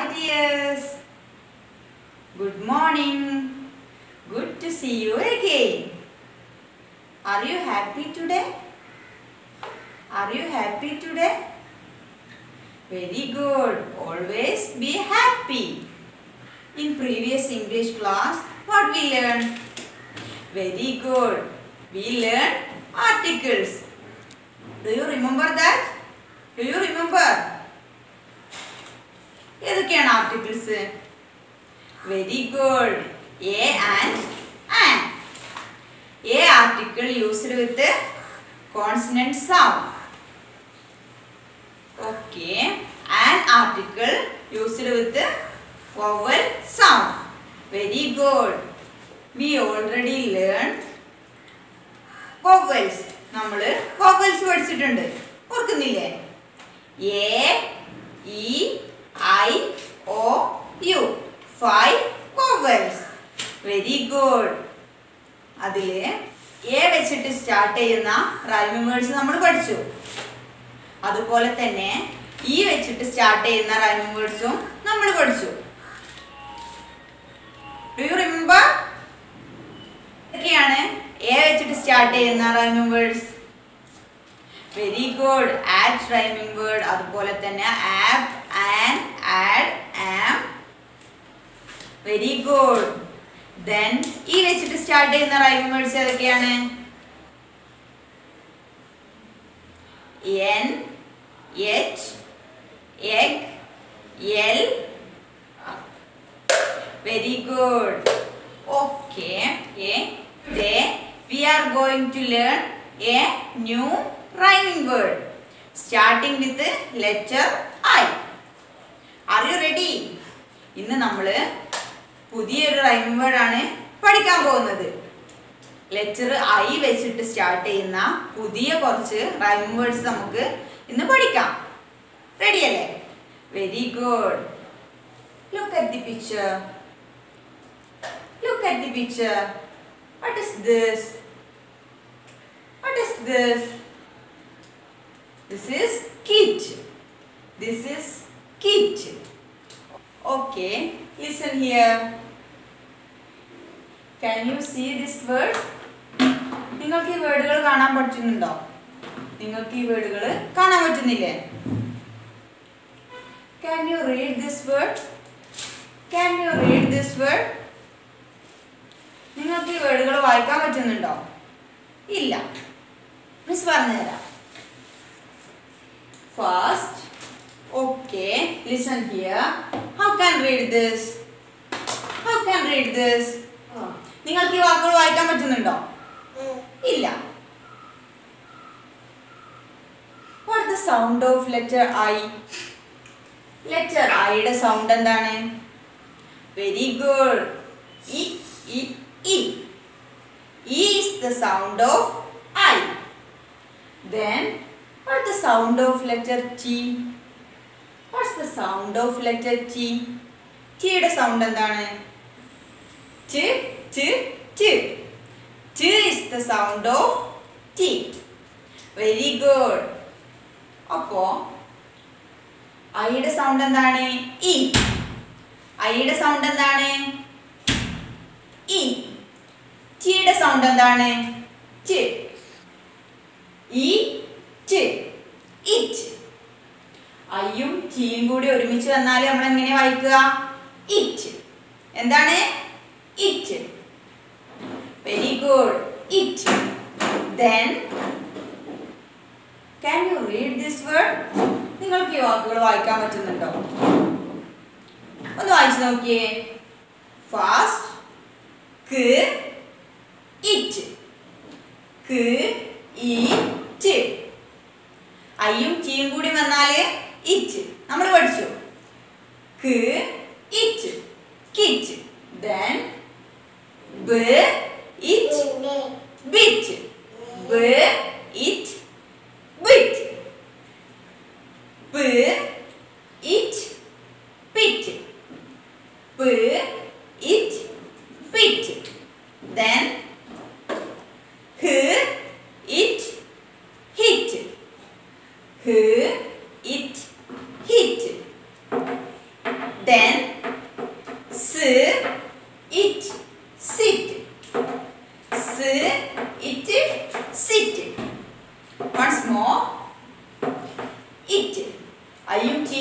dears. Good morning. Good to see you again. Are you happy today? Are you happy today? Very good. Always be happy. In previous English class, what we learned? Very good. We learned articles. Do you remember that? Do you remember? ഏതൊക്കെയാണ് articles very good a and and a article used with consonant sound okay and article used with vowel sound very good we already learn vowels നമ്മൾ vowels പഠിച്ചിട്ടുണ്ട് ഓർക്കുന്നില്ലേ A E I O U five vowels very good അതിൽ A വെച്ചിട്ട് start ചെയ്യുന്ന rhyming words നമ്മൾ പഠിച്ചു അതുപോലെ തന്നെ ഇ വെച്ചിട്ട് സ്റ്റാർട്ട് ചെയ്യുന്ന റൈമിംഗ് വേർഡ്സും നമ്മൾ പഠിച്ചു ഡു യു റിമെമ്പർ ഇതൊക്കെയാണ് എ വെച്ചിട്ട് സ്റ്റാർട്ട് ചെയ്യുന്ന rhyming words very good at rhyming word അതുപോലെ തന്നെ app and add am very good then E വെച്ചിട്ട് സ്റ്റാർട്ട് ചെയ്യുന്ന റൈമിംഗ് വേർഡ്സ് ഏതൊക്കെയാണ് N H egg L very good okay today we are going to learn a new rhyming word starting with letter I. Are you ready? ഇന്ന് നമ്മൾ പുതിയൊരു rhyming word ആണ് പഠിക്കാൻ പോകുന്നത് letter I വെച്ചിട്ട് start ചെയ്യുന്ന പുതിയ കുറച്ച് റൈമിംഗ് വേർഡ്സ് നമുക്ക് ഇന്ന് പഠിക്കാം റെഡി അല്ലേ very good look at the picture look at the picture What is this? What is this? This is kit. This is kit. Okay, listen here. Can you see this word? നിങ്ങൾക്ക് ഈ വേർഡുകൾ കാണാൻ പറ്റുന്നുണ്ടോ നിങ്ങൾക്ക് ഈ വേർഡുകൾ കാണാൻ പറ്റുന്നില്ലേ can you read this word can you read this word നിങ്ങൾക്ക് ഈ വേർഡുകൾ വായിക്കാൻ പറ്റുന്നുണ്ടോ ഇല്ല മിസ് പറഞ്ഞുതരാം first okay listen here how can read this how can read this നിങ്ങൾക്ക് ഈ വാക്കുകൾ വായിക്കാൻ പറ്റുന്നുണ്ടോ ഇല്ല what the sound of letter I letter ഐയുടെ സൗണ്ട് എന്താണ് very good E E E. E is the sound of I. Then, what's the sound of letter T? What's the sound of letter T? T യുടെ sound എന്താണ് T, T, T. T is the sound of T. Very good. അപ്പോ ഐയുടെ sound എന്താണ് E ഐയുടെ sound എന്താണ് E ടിയുടെ sound എന്താണ് ട് E T it ഐയും ടിയും കൂടി ഒരുമിച്ച് വന്നാൽ നമ്മൾ എങ്ങനെ വായിക്കുക ഇറ്റ് എന്താണ് it very good it then can you read this word നിങ്ങൾക്ക് ഈ വാക്കുകൾ വായിക്കാൻ പറ്റുന്നുണ്ടോ ഒന്ന് വായിച്ചു നോക്കിയേ ഫാസ്റ്റ് ക്ക് ഇറ്റ് ക്ക് ഇറ്റ് ഐയും ടിയും കൂടി വന്നാല് ഇറ്റ് നമ്മൾ പഠിച്ചു k it kit then b it bit b it bit b it pit b it pit. Then h it hit. H it hit. Then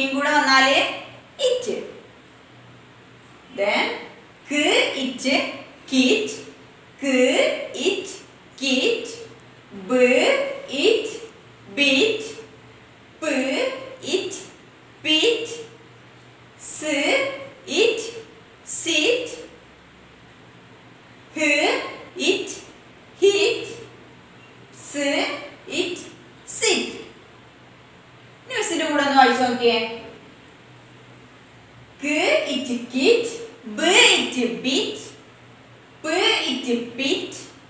ഇയും കൂടെ വന്നാല് it then k it kit k it kit b it bit p it pit s it sit h it hit s it sit ന്യൂസിന്റെ കൂടെ ഒന്ന് വായിച്ചു നോക്കിയേ K it kit, B it bit, P it pit,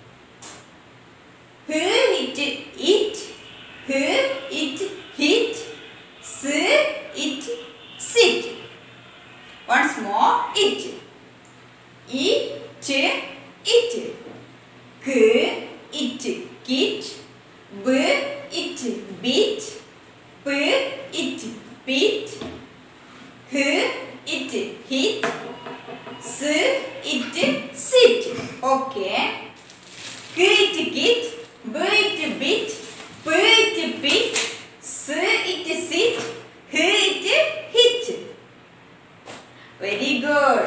H it it, H it hit, S it sit. Once more, it. E ch it. K it kit, B it bit, P it pit, H it hit, S it sit. Okay. K it kit, B it bit, P it pit, S it sit, H it hit. Very good.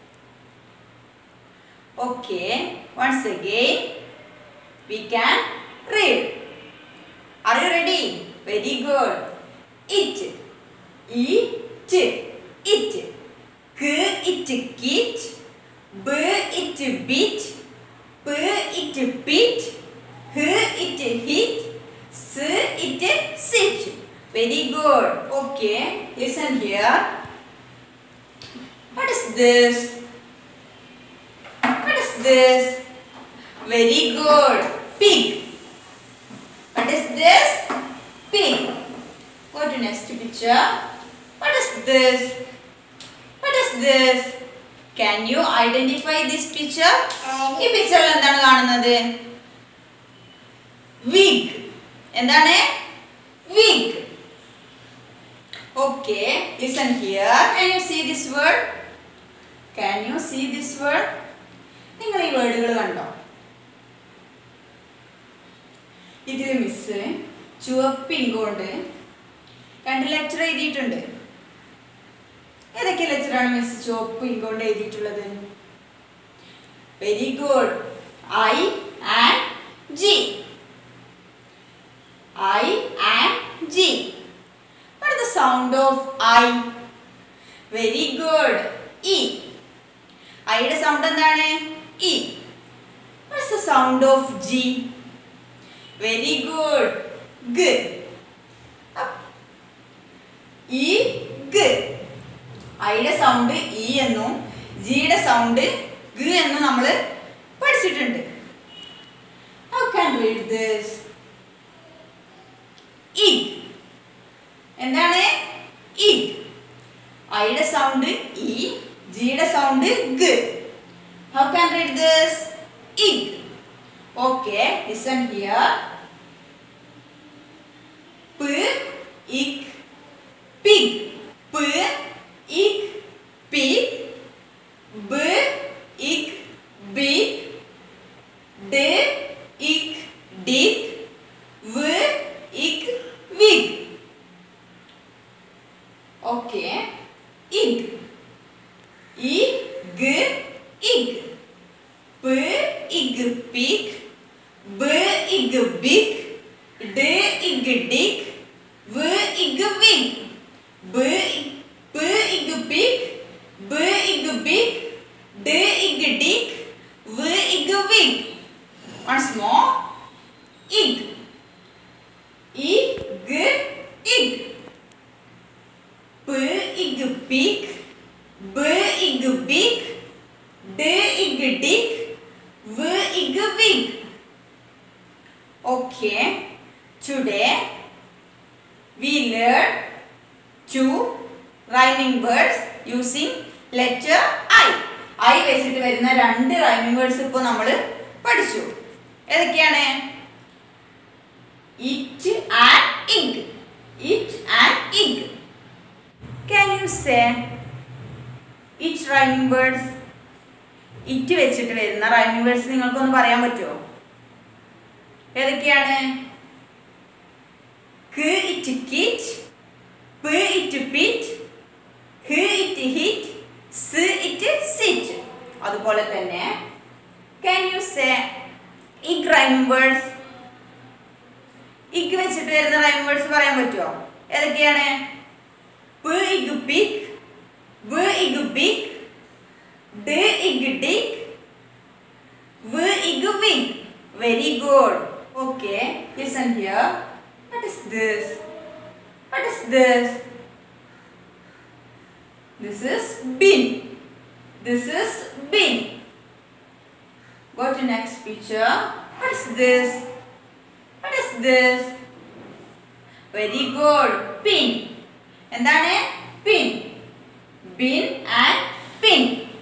Okay. Once again, we can read. Are you ready? Very good. It. Eat. It. K it kit. B it bit. P it pit. H it hit. S it sit. Very good. Okay. Listen here. What is this? What is this? Very good. Pig. What is this? Pig. Go to next picture. What is this? What is this? Can you identify this picture? ഈ പിക്ചറിൽ എന്താണ് കാണുന്നത് wig എന്താണ് wig okay listen here can you see this word can you see this word നിങ്ങൾ ഈ വേർഡുകൾ കണ്ടോ ഇതിൽ miss ചുവപ്പിങ്ക് കൊണ്ട് രണ്ട് ലെറ്റർ എഴുതിയിട്ടുണ്ട് ഏതൊക്കെ ലെറ്ററാണ് മിസ് ചുവപ്പ് ഇങ്ക് കൊണ്ട് എഴുതിയിട്ടുള്ളത് very good I and G I and G What is the sound of I? Very good. E. ഐയുടെ സൗണ്ട് എന്താണ് E What is the sound of G? Very good. G. Up. E. G. ഐയുടെ sound E എന്നും ജിയുടെ sound ഗ എന്നും നമ്മൾ പഠിച്ചിട്ടുണ്ട് How can read this? Ig. എന്താണ് ഇഗ് ഐയുടെ സൗണ്ട് ഇ ജിയുടെ sound g how can read this ig okay listen here p ig pig പ് ig pig b ഇക് big da ig dig w ig wig Okay. Ig. E g ig. P ig pig. B ig big. D ig dick. V ig wig. B P ig pig. B ig big. D ig dick. V ig wig. Once more. Ig. E g ig. P ig pig, B ig big, D ig dick, V ig wig. Okay, today we learn two rhyming words using letter I. I വെച്ചിട്ട് വരുന്ന രണ്ട് rhyming words ഇപ്പോൾ നമ്മൾ പഠിച്ചു ഏതൊക്കെയാണ് it and ig it and ig Can you say each rhyming words? It വെച്ചിട്ട് വരുന്ന rhyming words നിങ്ങൾക്കൊന്ന് പറയാൻ പറ്റുമോ ഏതൊക്കെയാണ് ക്ക് it kit p p it pit h it hit s it sit അതുപോലെ തന്നെ can you say ig rhyming words ig വെച്ചിട്ട് വരുന്ന റൈമിംഗ് വേർഡ്സ് പറയാൻ പറ്റുമോ ഏതൊക്കെയാണ് p ig pig w ig big d ig dig w ig wig very good okay listen here what is this what is this This is bin. This is bin. Go to next picture. What is this? What is this? Very good. Pin. എന്താണ് pin bin and pin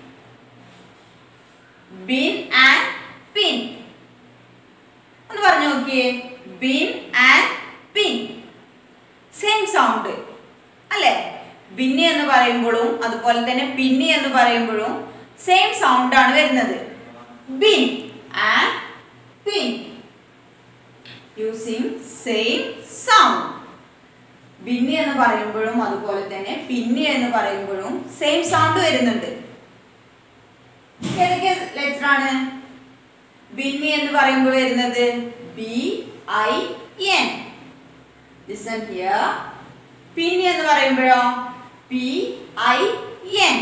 bin and pin ഒന്ന് പറഞ്ഞു നോക്കിയേ bin and pin same sound അല്ലേ ബിന്നി എന്ന് പറയുമ്പോഴും അതുപോലെ തന്നെ പിന്നി എന്ന് പറയുമ്പോഴും സെയിം സൗണ്ട് ആണ് വരുന്നത് bin and pin using same sound ബിന്നി എന്ന് പറയുമ്പോഴും അതുപോലെ തന്നെ പിന്നി എന്ന് പറയുമ്പോഴും സെയിം സൗണ്ട് വരുന്നുണ്ട് ഏതൊക്കെ ലെറ്റർ ആണ് ബിന്നി എന്ന് പറയുമ്പോൾ വരുന്നത് B I N listen here പിന്നി എന്ന് പറയുമ്പോഴോ P I N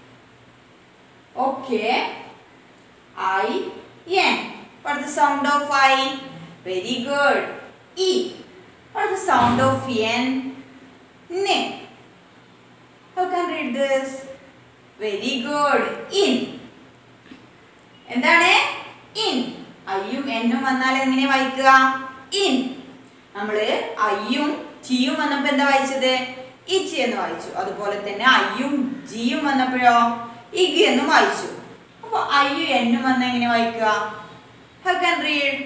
okay I N what the sound of I very good E what the sound of N n how can read this very good in എന്താണ് in ഐയും എന്നും വന്നാൽ എങ്ങനെ വായിക്കുക in നമ്മള് ഐയും ജിയും വന്നപ്പോ എന്താ വായിച്ചത് ഇച്ചി എന്ന് വായിച്ചു അതുപോലെ തന്നെ ഐയും ജിയും വന്നപ്പോഴോ ഇഗ് എന്നും വായിച്ചു അപ്പൊ ഐയും എന്നും വന്ന എങ്ങനെ വായിക്കുക ഹൗ കാൻ റീഡ്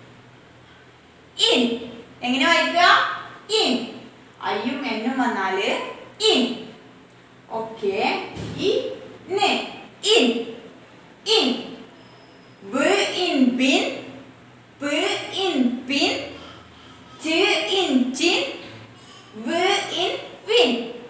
ഇൻ എങ്ങനെ വായിക്കുക ഇൻ ഐയും എന്നും വന്നാല് in okay E n in in B in bin, P in pin, T in chin, V in win.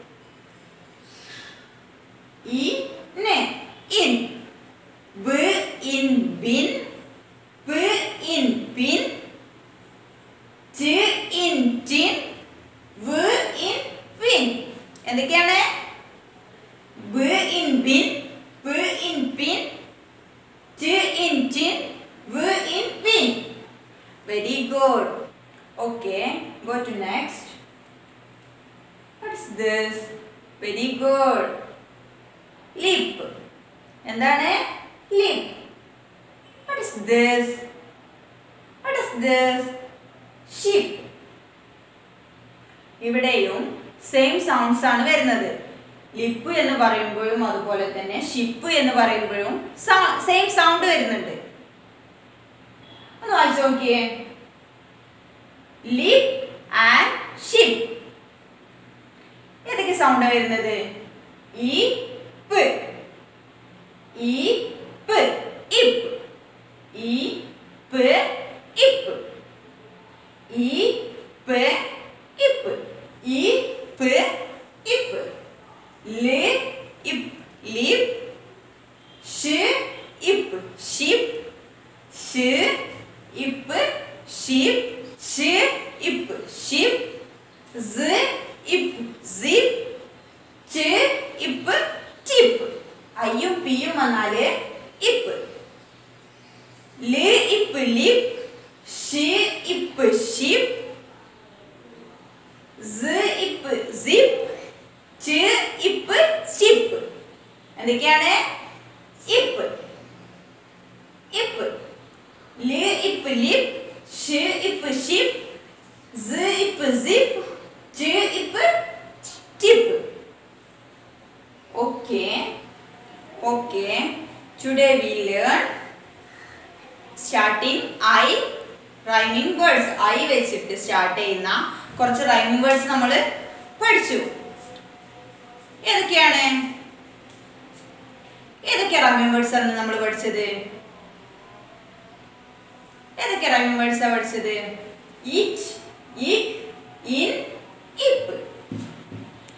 E ne in, B in bin, P in pin, T in chin, V in win. എന്തൊക്കെയാണ് B in bin, P in pin, T in chin, V in win. Very good. Okay, go to next. What is this? Very good. Lip. എന്താണ് lip? What is this? What is this? Sheep. ഇവിടെയും same sounds ആണ് വരുന്നത് lip എന്ന് പറയുമ്പോഴും അതുപോലെ തന്നെ ship എന്ന് പറയുമ്പോഴും സെയിം സൗണ്ട് വരുന്നുണ്ട് ഒന്ന് വായിച്ചു നോക്കിയേ ലിപ്പ് ആൻഡ് ഷിപ്പ് ഏതൊക്കെ സൗണ്ടാണ് വരുന്നത് ഈ പ് ഈ പ് ഇപ്പ് ഈ പ് ഇപ്പ് ഈ പ് ഇപ്പ് ഈ പ് ഇപ്പ് ല് ഇപ്പ് ലിപ്പ് ഷ് ഇപ്പ് ഷിപ്പ് ഷ് ഇപ്പ് ഷിപ്പ് ഷ് ഇപ്പ് ഷിപ്പ് സ് ഇപ്പ് സിപ്പ് ച് ഇപ്പ് ചിപ്പ് അയ്യും പിയും വന്നാല് ഇപ്പ് ല് ഇപ്പ് ലിപ്പ് ഷ് ഇപ്പ് ഷിപ്പ് സ് ഇപ്പ് സിപ്പ് ച് ഇപ്പ് ചിപ്പ് എന്തൊക്കെയാണ് ഇപ്പ് ഇപ്പ് ല് ഇപ്പ് ലിപ്പ് ഷ് ഇപ്പ് ഷിപ്പ് സ് ഇപ്പ് sip ch ip chip okay okay today we learn starting I rhyming words I വെച്ചിട്ട് സ്റ്റാർട്ട് ചെയ്യുന്ന കുറച്ച് റൈമിംഗ് വേർഡ്സ് നമ്മൾ പഠിച്ചു ഏതൊക്കെയാണ് ഏതൊക്കെ റൈമിംഗ് വേർഡ്സ് ആണ് നമ്മൾ പഠിച്ചത് ഏതൊക്കെ റൈമിംഗ് വേർഡ്സ് ആണ് പഠിച്ചത് it ig in ip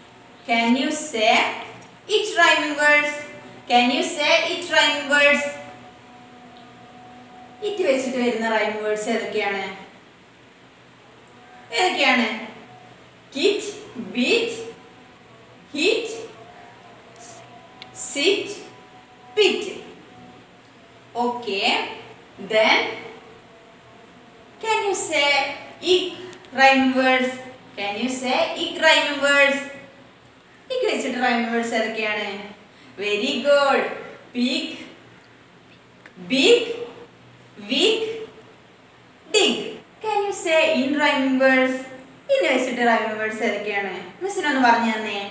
Can you say it rhyming words? Can you say it rhyming words? It വെച്ചിട്ട് വരുന്ന റൈമിംഗ് വേർഡ്സ് ഏതൊക്കെയാണ് ഏതൊക്കെയാണ് kit beat hit sit pit okay then Can you say ik rhyming words? Can you say ik rhyming words? ik വെച്ചിട്ട് rhyming words ഏതൊക്കെയാണ് very good peak big week dig Can you say in rhyming words? ഇന്ന് വെച്ചിട്ട് rhyming words ഏതൊക്കെയാണ് മിസ്സിനൊന്ന് പറഞ്ഞു തന്നേ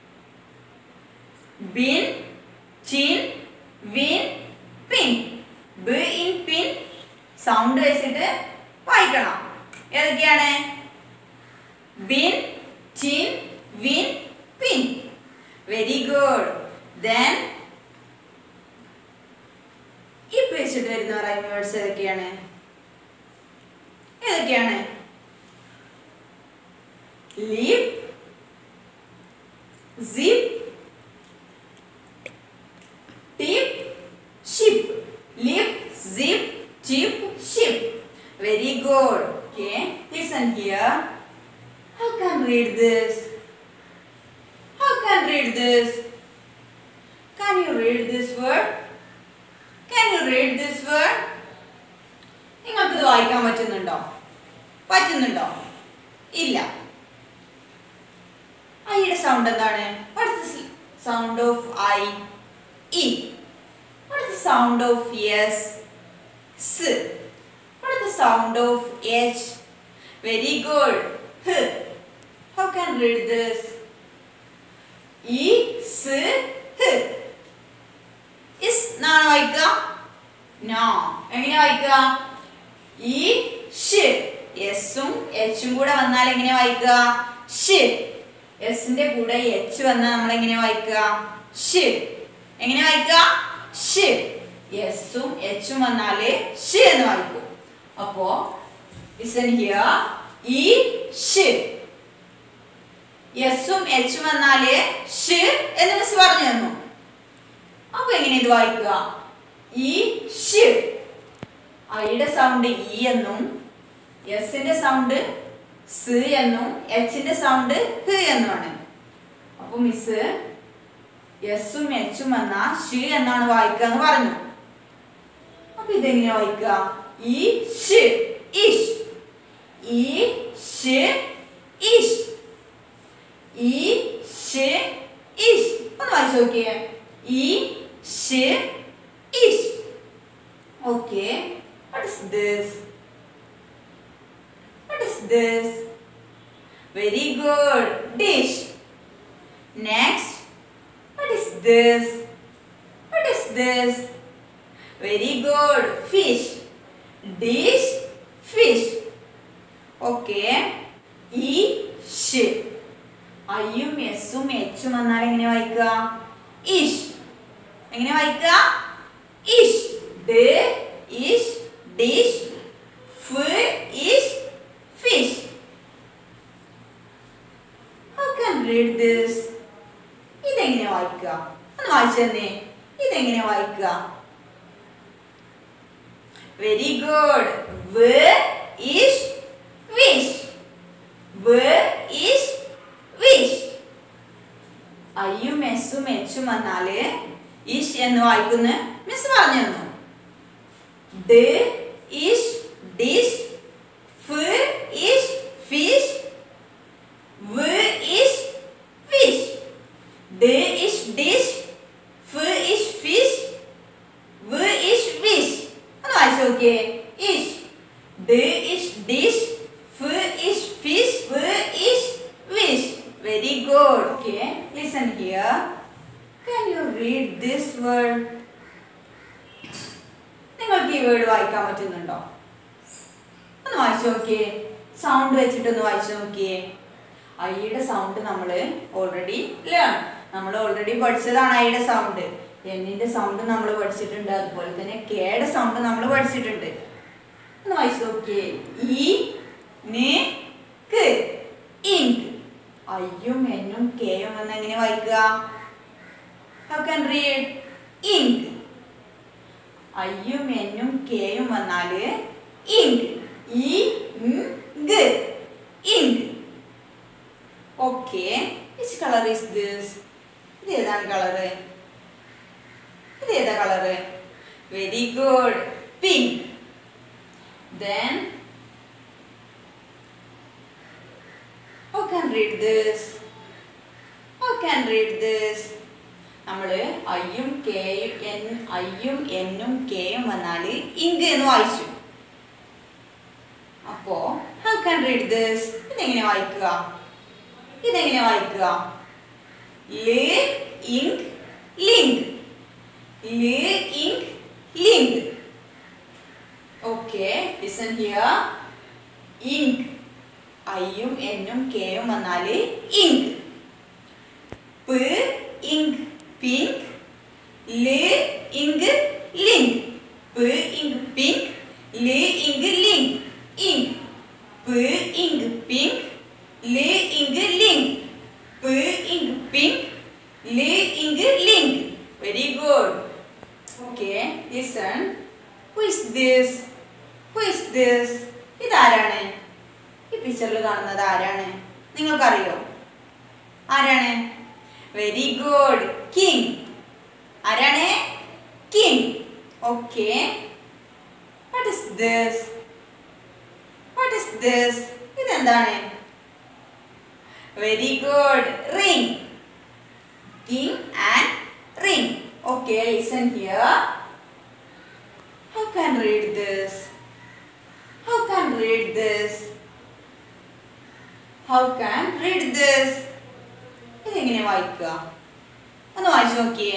bin chin win pin b in pin sound വെച്ചിട്ട് വായിക്കണം ഏതൊക്കെയാണ് bin chin win pin very good then ip വെച്ചിട്ട് വരുന്ന റൈം വേർഡ്സ് ഏതൊക്കെയാണ് ഏതൊക്കെയാണ് leap sip tip ship lip sip tip ship Very good. Okay, listen here. How can read this? How can read this? Can you read this word? Can you read this word? നിങ്ങൾക്ക് ഇത് വായിക്കാൻ പറ്റുന്നുണ്ടോ പറ്റുന്നുണ്ടോ ഇല്ല ഐയുടെ sound എന്താണ് what's sound of I E what's sound of yes s What is the sound of H? Very good. H. How can read this? E, S, H. Is എന്നാണ് വായിക്കുക നോ എങ്ങനെ വായിക്കുക ഈ ഷ് എസും എച്ചും കൂടെ വന്നാൽ എങ്ങനെ വായിക്കുക ഷ് എസിന്റെ കൂടെ എച്ച് വന്നാൽ നമ്മൾ എങ്ങനെ വായിക്കുക ഷ് എങ്ങനെ വായിക്കുക ഷ് എസും എച്ചും വന്നാല് ഷ് എന്ന് വായിക്കും അപ്പോ ലിസൺ ഹിയർ ഈ ഷ് എസും എച്ചും വന്നാല് ഷ് എന്ന് മിസ് പറഞ്ഞു തന്നു അപ്പൊ എങ്ങനെ ഇത് വായിക്കുക ഈ ഷ് ഐയുടെ സൗണ്ട് ഇ എന്നും എസിന്റെ സൗണ്ട് സ് എന്നും എച്ചിന്റെ സൗണ്ട് ഹ് എന്നുമാണ് അപ്പൊ മിസ് എസും എച്ചും വന്ന ഷ് എന്നാണ് വായിക്കുക എന്ന് പറഞ്ഞു അപ്പൊ ഇതെങ്ങനെ വായിക്കുക ഈ ഷ് ഇഷ് ഈ ഷ് ഇഷ് ഈ ഷ് ഇഷ് ഒന്ന് വായിച്ചു നോക്കിയേ E sh ish okay what is this what is this very good dish next what is this what is this very good fish dish fish okay E sh ഐയും എസും എച്ചും വന്നാൽ എങ്ങനെ വായിക്കുക ഇഷ് എങ്ങനെ വായിക്കുക ഇഷ് the ish dish f ish fish how can read this ഇതെങ്ങനെ വായിക്കുക ഒന്ന് വായിച്ചു തന്നെ ഇതെങ്ങനെ വായിക്കുക വെരി ഗുഡ് വ് ഇഷ് വിഷ് വ് ഇഷ് വിഷ് ഐയും എസും എച്ചും വന്നാല് ഇഷ് എന്ന് വായിക്കുന്ന മിസ് പറഞ്ഞു തന്നു the ish dish f ish fish w ish fish the ish dish f ish fish w ish wish ഒന്ന് വായിച്ചു നോക്കിയേ ഇഷ് the ish dish f ish fish w ish wish very good okay listen here Can you read this word? നിങ്ങൾക്ക് ഈ word വായിക്കാൻ പറ്റുന്നുണ്ടോ ഒന്ന് വായിച്ചു നോക്കിയേ സൗണ്ട് വെച്ചിട്ടൊന്ന് വായിച്ചു നോക്കിയേ ഐയുടെ സൗണ്ട് നമ്മൾ ഓൾറെഡി ലേൺ നമ്മൾ ഓൾറെഡി പഠിച്ചതാണ് ഐയുടെ സൗണ്ട് എന്നിന്റെ സൗണ്ട് നമ്മൾ പഠിച്ചിട്ടുണ്ട് അതുപോലെ തന്നെ കെയുടെ സൗണ്ട് നമ്മൾ പഠിച്ചിട്ടുണ്ട് ഒന്ന് വായിച്ചു നോക്കിയേ ഈ ന് ക്ക് ഇങ്ക് ഐയും എന്നും കെയും എന്ന് എങ്ങനെ വായിക്കുക ഹൗ ക്യാൻ റീഡ് ഇങ്ക് ഐയും എന്നും കെയും വന്നാല് ഇങ്ക് ഇ ഗ ink okay which colour is this ഇത് ഏതാണ് കളറ് ഇത് ഏതാ colour very good pink then how can read this how can read this നമ്മൾ ഐയും കെയും എൻ ഐയും എന്നും കെയും വന്നാൽ ഇങ്ക് എന്ന് വായിച്ചു അപ്പോ ഹൗ ക്യാൻ റീഡ് ദിസ് ഇതെങ്ങനെ വായിക്കുക ഇതെങ്ങനെ വായിക്കുക ല് ഇങ്ക് ലിങ്ക് ല് ink link okay listen here ink ഐയും എന്നും കെയും വന്നാൽ ഇങ്ക് പ് ഇങ്ക് പിങ്ക് ല് ഇങ്ക് ലിങ്ക് പ് ഇങ്ക് പിങ്ക് ല് ഇങ്ക് ലിങ്ക് ഇങ്ക് പ് ഇങ്ക് പിങ്ക് ല് ഇങ്ക് ലിങ്ക് പ് ഇങ്ക് പിങ്ക് ല് ink link very good okay listen who is this who is this ഇതാരാണ് ഈ പിക്ചറിൽ കാണുന്നത് ആരാണ് നിങ്ങൾക്കറിയോ ആരാണ് വെരി ഗുഡ് കിങ് ആരാണ് king okay what is this what is this ഇതെന്താണ് very good ring king and ring okay listen here how can read this how can read this how can read this ഇതെങ്ങനെ വായിക്കുക ഒന്ന് വായിച്ചു നോക്കിയേ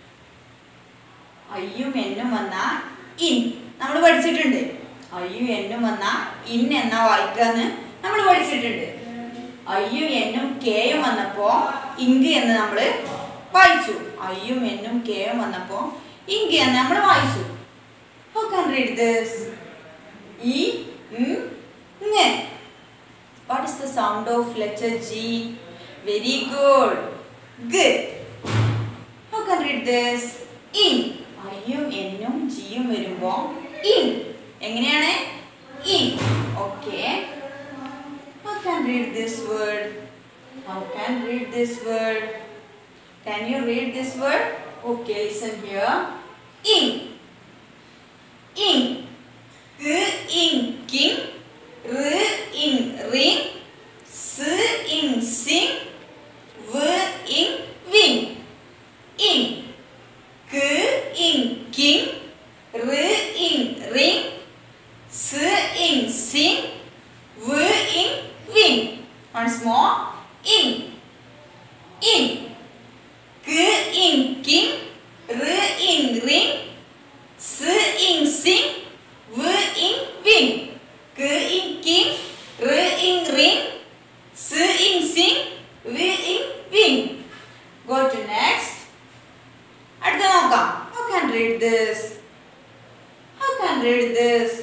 അയ്യും എന്നും വന്ന in നമ്മൾ പഠിച്ചിട്ടുണ്ട് അയ്യും എന്നും വന്ന ഇൻ എന്നാ വായിക്കാന്ന് നമ്മൾ പഠിച്ചിട്ടുണ്ട് അയ്യും എന്നും കെയും വന്നപ്പോ ഇങ്ക് എന്ന് നമ്മൾ വായിച്ചു അയ്യും എന്നും കെയും വന്നപ്പോ ഇങ്ക് എന്ന് നമ്മൾ വായിച്ചു ഹൗ ക്യാൻ റീഡ് ദിസ് ഇ ing What is the sound of letter G? Very good. G. How can read this? In. ഐയും എന്നും ജിയും വരുമ്പോ ഇൻ എങ്ങനെയാണ് in okay how can read this word how can read this word can you read this word okay listen here in in in king R in ring, S in sing, V in wing. In. K in king, R in ring, S in sing, V in wing. Once more. In. In. K in king, R in ring, S in sing, V in wing. K in king, R in ring, S in sing, V in wing. Go to next. അടുത്ത നോക്കാം how can read this how can read this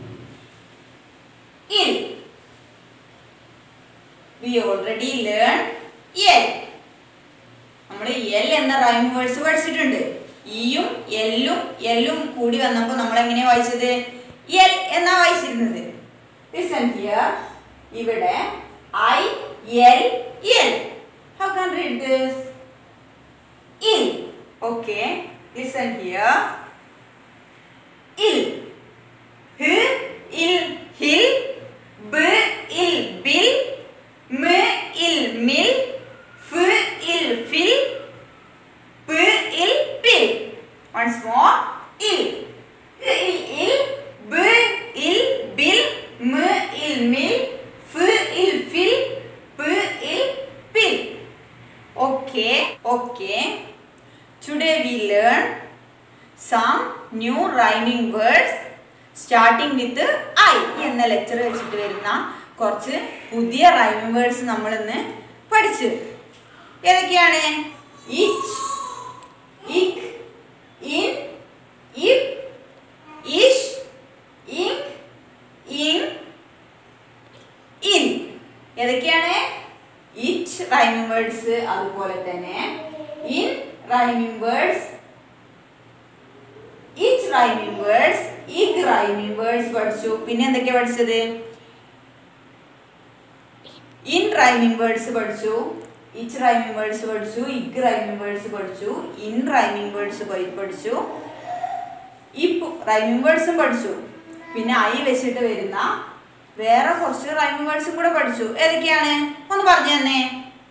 ill we already learn L നമ്മൾ L എന്ന rhyme words പഠിച്ചിട്ടുണ്ട് ഇയും എല്ലും എല്ലും കൂടി വന്നപ്പോൾ നമ്മൾ എങ്ങനെയാ വായിച്ചത് എൽ എന്നാ വായിച്ചിരുന്നത് ലിസൺ ഹിയർ ഇവിടെ I L L how can read this ill okay listen here ill ഹ് ഇൽ ഹിൽ ബ് ഇൽ ബിൽ മ് ഇൽ മിൽ ഫ് ഇൽ ഫിൽ പ് ഇൽ പിൽ once more ഇൽ ഇൽ ഇൽ ബ് ഇൽ ബിൽ മ് ഇൽ മിൽ ഫ് ഇൽ ഫിൽ പ് ill pill okay okay today we learn some new rhyming words starting with i എന്ന ലെക്ചർ വെച്ചിട്ട് വരുന്ന കുറച്ച് പുതിയ റൈമിംഗ് വേർഡ്സ് നമ്മൾ ഇന്ന് പഠിച്ചു ഏതൊക്കെയാണ് ഇച്ച് ഇക് ഇൻ ഇപ് ഇഷ് ഇങ്ക് ഇങ് ഇൻ ഏതൊക്കെയാണ് ഇറ്റ് റൈമിംഗ് വേർഡ്സ് അതുപോലെ തന്നെ in rhyming words it rhyming words ig rhyming words പഠിച്ചു പിന്നെ എന്തൊക്കെയാ പഠിച്ചത് ഇൻ റൈമിംഗ് വേർഡ്സ് പഠിച്ചു ഇച്ച് റൈമിംഗ് വേർഡ്സ് പഠിച്ചു ഇഗ് റൈമിംഗ് വേർഡ്സ് പഠിച്ചു ഇൻ റൈമിംഗ് വേർഡ്സ് പഠിച്ചു ഇപ്പ് റൈമിംഗ് വേർഡ്സും പഠിച്ചു പിന്നെ ഐ വെച്ചിട്ട് വരുന്ന വേറെ കുറച്ച് റൈമിംഗ് വേർഡ്സും കൂടെ പഠിച്ചു ഏതൊക്കെയാണ് ഒന്ന് പറഞ്ഞു തന്നെ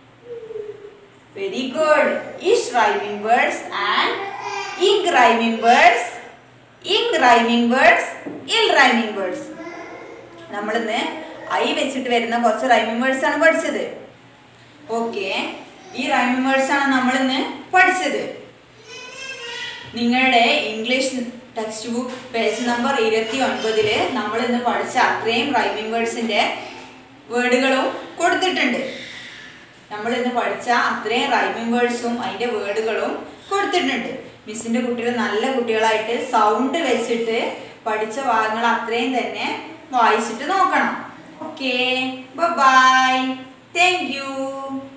very good ish rhyming words and ig rhyming words ing rhyming words ill rhyming words നമ്മളിന്ന് ഐ വെച്ചിട്ട് വരുന്ന കുറച്ച് റൈമിംഗ് വേർഡ്സ് ആണ് പഠിച്ചത് ഓക്കെ ഈ റൈമിംഗ് വേർഡ്സ് ആണ് നമ്മളിന്ന് പഠിച്ചത് നിങ്ങളുടെ English text book page number ഇരുപത്തി ഒൻപതില് നമ്മൾ ഇന്ന് പഠിച്ച അത്രയും റൈമിംഗ് വേർഡ്സിന്റെ വേർഡുകളും കൊടുത്തിട്ടുണ്ട് നമ്മൾ ഇന്ന് പഠിച്ച അത്രയും റൈമിംഗ് വേർഡ്സും അതിന്റെ വേർഡുകളും കൊടുത്തിട്ടുണ്ട് മിസ്സിന്റെ കുട്ടികൾ നല്ല കുട്ടികളായിട്ട് സൗണ്ട് വെച്ചിട്ട് പഠിച്ച ഭാഗങ്ങൾ അത്രയും തന്നെ വായിച്ചിട്ട് നോക്കണം ഓക്കെ ബൈ താങ്ക് യു